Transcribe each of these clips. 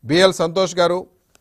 BL Santosh గారు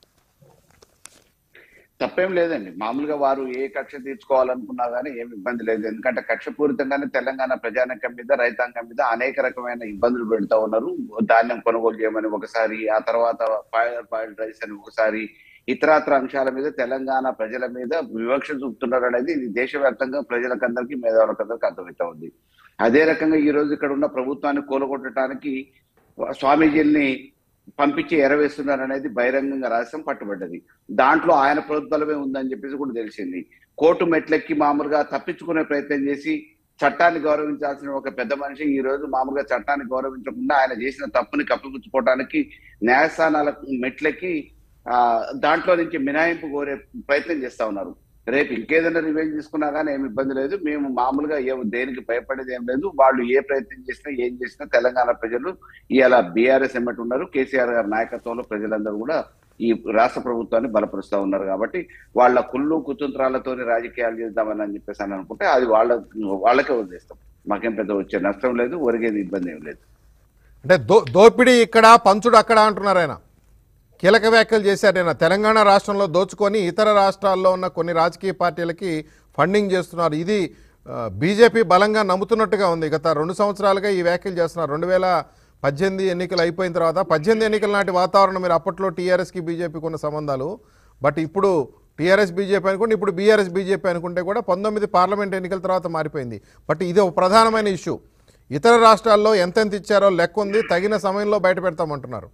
తప్పేం లేదండి మామూలుగా వారు ఏ కక్ష తీర్చుకోవాలనుకున్నా కానీ ఏమి ఇబ్బంది లేదు ఎందుకంటే కక్షపూరితంగానే తెలంగాణ ప్రజానికం మీద రైతాంగం మీద అనేక రకమైన ఇబ్బందులు పెడతా ఉన్నారు ధాన్యం కొనుగోలు చేయమని ఒకసారి ఆ తర్వాత బాయిల్డ్ రైస్ అని ఒకసారి ఇతరాతర అంశాల మీద తెలంగాణ ప్రజల మీద వివక్ష చూపుతున్నారు అనేది ఇది దేశవ్యాప్తంగా ప్రజలకందరికీ మేధావులకందరికీ అర్థమవుతా ఉంది అదే రకంగా ఈ రోజు ఇక్కడ ఉన్న ప్రభుత్వాన్ని కూలగొట్టడానికి స్వామీజీల్ని పంపించి ఎరవేస్తున్నారు అనేది బహిరంగంగా రహస్యం పట్టుబడ్డది దాంట్లో ఆయన ప్రోద్బలమే ఉందని చెప్పేసి కూడా తెలిసింది కోర్టు మెట్లెక్కి మామూలుగా తప్పించుకునే ప్రయత్నం చేసి చట్టాన్ని గౌరవించాల్సిన ఒక పెద్ద మనిషి ఈ రోజు మామూలుగా చట్టాన్ని గౌరవించకుండా ఆయన చేసిన తప్పుని కప్పిపుచ్చుకోవడానికి న్యాయస్థానాల మెట్లెక్కి ఆ దాంట్లో నుంచి మినహాయింపు కోరే ప్రయత్నం చేస్తా ఉన్నారు రేపు ఇంకేదైనా రివెంజ్ తీసుకున్నా కానీ ఏమి ఇబ్బంది లేదు మేము మామూలుగా ఏ దేనికి భయపడేది ఏం లేదు వాళ్ళు ఏ ప్రయత్నం చేసినా ఏం చేసినా తెలంగాణ ప్రజలు ఇవాళ బీఆర్ఎస్ ఎమ్మటి ఉన్నారు కేసీఆర్ గారి నాయకత్వంలో ప్రజలందరూ కూడా ఈ రాష్ట్ర ప్రభుత్వాన్ని బలపరుస్తా ఉన్నారు కాబట్టి వాళ్ళ కుళ్ళు కుతంత్రాలతోని రాజకీయాలు చేద్దామని అని చెప్పేసి అని అనుకుంటే అది వాళ్ళ వాళ్ళకే వదిలేస్తాం మాకేం పెద్ద వచ్చే నష్టం లేదు ఒరిగేది ఇబ్బంది ఏం లేదు అంటే దో దోపిడీ ఇక్కడ పంచుడు అక్కడ అంటున్నారు ఆయన కీలక వ్యాఖ్యలు చేశారు ఆయన తెలంగాణ రాష్ట్రంలో దోచుకొని ఇతర రాష్ట్రాల్లో ఉన్న కొన్ని రాజకీయ పార్టీలకి ఫండింగ్ చేస్తున్నారు ఇది బీజేపీ బలంగా నమ్ముతున్నట్టుగా ఉంది గత రెండు సంవత్సరాలుగా ఈ వ్యాఖ్యలు చేస్తున్నారు రెండు వేల పద్దెనిమిది ఎన్నికలు అయిపోయిన తర్వాత పద్దెనిమిది ఎన్నికల నాటి వాతావరణం మీరు అప్పట్లో టీఆర్ఎస్కి బీజేపీకి ఉన్న సంబంధాలు బట్ ఇప్పుడు టీఆర్ఎస్ బీజేపీ అనుకుంటే ఇప్పుడు బీఆర్ఎస్ బీజేపీ అనుకుంటే కూడా పంతొమ్మిది పార్లమెంట్ ఎన్నికల తర్వాత మారిపోయింది బట్ ఇది ఒక ప్రధానమైన ఇష్యూ ఇతర రాష్ట్రాల్లో ఎంతెంత ఇచ్చారో లెక్క ఉంది తగిన సమయంలో బయట పెడతామంటున్నారు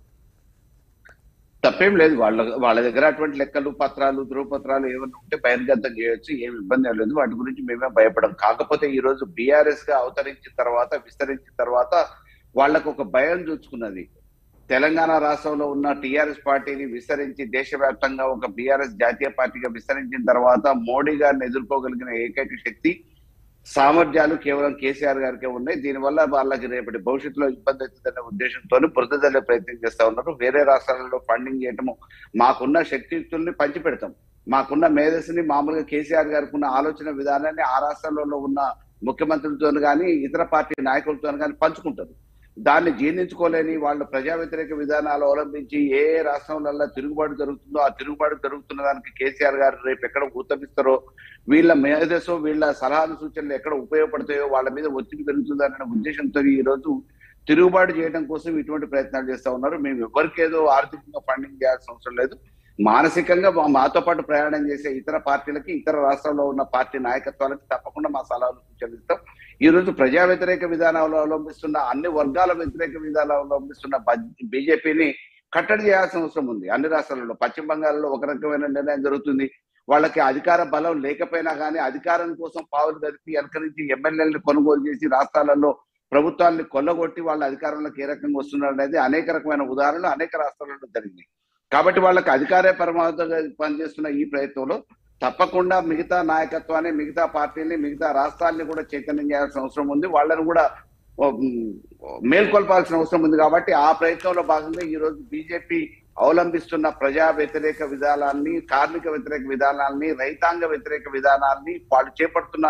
తప్పేం లేదు వాళ్ళ వాళ్ళ దగ్గర అటువంటి లెక్కలు పత్రాలు ధృవపత్రాలు ఏమైనా ఉంటే బహిర్గతం చేయొచ్చు ఏమి ఇబ్బంది ఏం లేదు వాటి గురించి మేమే భయపడం కాకపోతే ఈ రోజు బీఆర్ఎస్ గా అవతరించిన తర్వాత విస్తరించిన తర్వాత వాళ్ళకు ఒక భయం చూసుకున్నది తెలంగాణ రాష్ట్రంలో ఉన్న టీఆర్ఎస్ పార్టీని విస్తరించి దేశవ్యాప్తంగా ఒక బీఆర్ఎస్ జాతీయ పార్టీగా విస్తరించిన తర్వాత మోడీ గారిని ఎదుర్కోగలిగిన ఏకైక శక్తి సామర్థ్యాలు కేవలం కేసీఆర్ గారికే ఉన్నాయి దీనివల్ల వాళ్ళకి రేపటి భవిష్యత్తులో ఇబ్బంది అవుతుందనే ఉద్దేశంతో బురదజల్లే ప్రయత్నం చేస్తా ఉన్నారు వేరే రాష్ట్రాలలో ఫండింగ్ చేయటము మాకున్న శక్తియుక్తుల్ని పంచి పెడతాం మాకున్న మేధస్సుని మామూలుగా కేసీఆర్ గారికి ఉన్న ఆలోచన విధానాన్ని ఆ రాష్ట్రాలలో ఉన్న ముఖ్యమంత్రులతో కానీ ఇతర పార్టీ నాయకులతో కానీ పంచుకుంటారు దాన్ని జీర్ణించుకోలేని వాళ్ళు ప్రజా వ్యతిరేక విధానాలు అవలంబించి ఏ ఏ రాష్ట్రంలలో తిరుగుబాటు జరుగుతుందో ఆ తిరుగుబాటు జరుగుతున్న దానికి కేసీఆర్ గారు రేపు ఎక్కడ ఊతమిస్తారో వీళ్ళ మేధస్సు వీళ్ళ సలహాలు సూచనలు ఎక్కడ ఉపయోగపడతాయో వాళ్ళ మీద ఒత్తిడి పెరుగుతుందనే ఉద్దేశంతో ఈ రోజు తిరుగుబాటు చేయడం కోసం ఇటువంటి ప్రయత్నాలు చేస్తా ఉన్నారు మేము ఎవరికి ఏదో ఆర్థికంగా ఫండింగ్ చేయాల్సిన అవసరం లేదు మానసికంగా మా- మాతో పాటు ప్రయాణం చేసే ఇతర పార్టీలకి ఇతర రాష్ట్రాల్లో ఉన్న పార్టీ నాయకత్వాలకి తప్పకుండా మా సలహాలు సూచనలు ఇస్తాం ఈ రోజు ప్రజా వ్యతిరేక విధానాలు అవలంబిస్తున్న అన్ని వర్గాల వ్యతిరేక విధానాలు అవలంబిస్తున్న బీజేపీని కట్టడి చేయాల్సిన అవసరం ఉంది అన్ని రాష్ట్రాలలో పశ్చిమ బంగాల్లో ఒక రకమైన నిర్ణయం జరుగుతుంది వాళ్ళకి అధికార బలం లేకపోయినా కానీ అధికారం కోసం పావులు గడిపి వెనక నుంచి ఎమ్మెల్యేలను కొనుగోలు చేసి రాష్ట్రాలలో ప్రభుత్వాన్ని కొల్లగొట్టి వాళ్ళ అధికారంలోకి ఏ రకంగా వస్తున్నారు అనేది అనేక రకమైన ఉదాహరణలు అనేక రాష్ట్రాలలో జరిగినాయి కాబట్టి వాళ్ళకి అధికార పరమావధిగా పనిచేస్తున్న ఈ ప్రయత్నంలో తప్పకుండా మిగతా నాయకత్వాన్ని మిగతా పార్టీని మిగతా రాష్ట్రాన్ని కూడా చైతన్యం చేయాల్సిన అవసరం ఉంది వాళ్ళని కూడా ఓ, మ్, మేల్కొల్పాల్సిన అవసరం ఉంది కాబట్టి ఆ ప్రయత్నంలో భాగంగా ఈ రోజు బీజేపీ అవలంబిస్తున్న ప్రజా వ్యతిరేక విధానాన్ని కార్మిక వ్యతిరేక విధానాన్ని రైతాంగ వ్యతిరేక విధానాన్ని వాళ్ళు చేపడుతున్న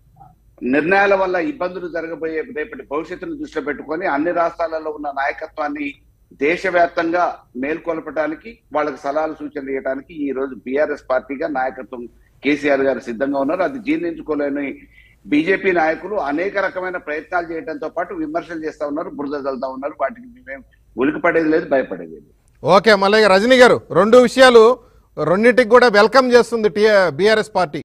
నిర్ణయాల వల్ల ఇబ్బందులు జరగబోయే రేపటి భవిష్యత్తును దృష్టిలో పెట్టుకొని అన్ని రాష్ట్రాలలో ఉన్న నాయకత్వాన్ని దేశవ్యాప్తంగా మేల్కొల్పడానికి వాళ్ళకి సలహాలు సూచనలు ఇవ్వడానికి ఈ రోజు బీఆర్ఎస్ పార్టీగా నాయకత్వం కేసీఆర్ గారు సిద్ధంగా ఉన్నారు అది జీర్ణించుకోలేని బీజేపీ నాయకులు అనేక రకమైన ప్రయత్నాలు చేయడంతో పాటు విమర్శలు చేస్తా ఉన్నారు బురద చల్లుతా ఉన్నారు వాటికి మేమేం ఉలికిపడేది లేదు భయపడేది లేదు ఓకే మల్లయ్య రజనీ గారు రెండు విషయాలు రెండింటికి కూడా వెల్కమ్ చేస్తుంది టీ బీఆర్ఎస్ పార్టీ